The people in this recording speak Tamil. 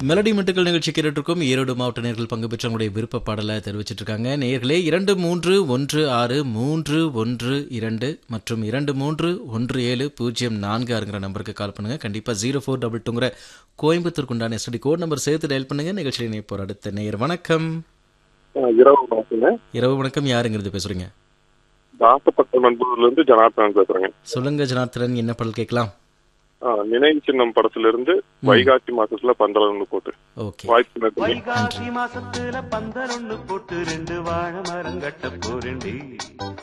மெலடி மெட்டுக்கள் நிகழ்ச்சி கேட்டுருக்கோம் ஈரோடு மாவட்ட நேர்கள் பங்கு பெற்ற உங்களுடைய விருப்ப பாடலை தெரிவிச்சிட்டு இருக்காங்க நேர்களே இரண்டு மூன்று ஒன்று ஆறு மூன்று ஒன்று இரண்டு மற்றும் இரண்டு மூன்று ஒன்று ஏழு பூஜ்ஜியம் நான்கு ஆறுங்கிற நம்பருக்கு கால் பண்ணுங்க கண்டிப்பா ஜீரோ ஃபோர் டபுள் டூங்கிற கோயம்புத்தூருக்கு உண்டான எஸ்டி கோட் நம்பர் சேர்த்து டயல் பண்ணுங்க நிகழ்ச்சியில் இணைப்போர் அடுத்த நேயர் வணக்கம் இரவு வணக்கங்க இரவு வணக்கம் யாருங்கிறது பேசுறீங்க தாசப்பட்ட நண்பர்ல இருந்து ஜனார்த்தனன் பேசுறேங்க சொல்லுங்க ஜனார்த்தனன் என்ன பாடல் கேட்கலாம் ஆ, நினைவு சின்னம் படத்துல இருந்து வைகாசி மாசத்துல பந்தளம்னு போட்டு ஓகே வாய்ப்பு நன்றி வைகாசி மாசத்துல பந்தல் ஒண்ணு போட்டு ரெண்டு வாழை மரம் கட்ட போறேன்டி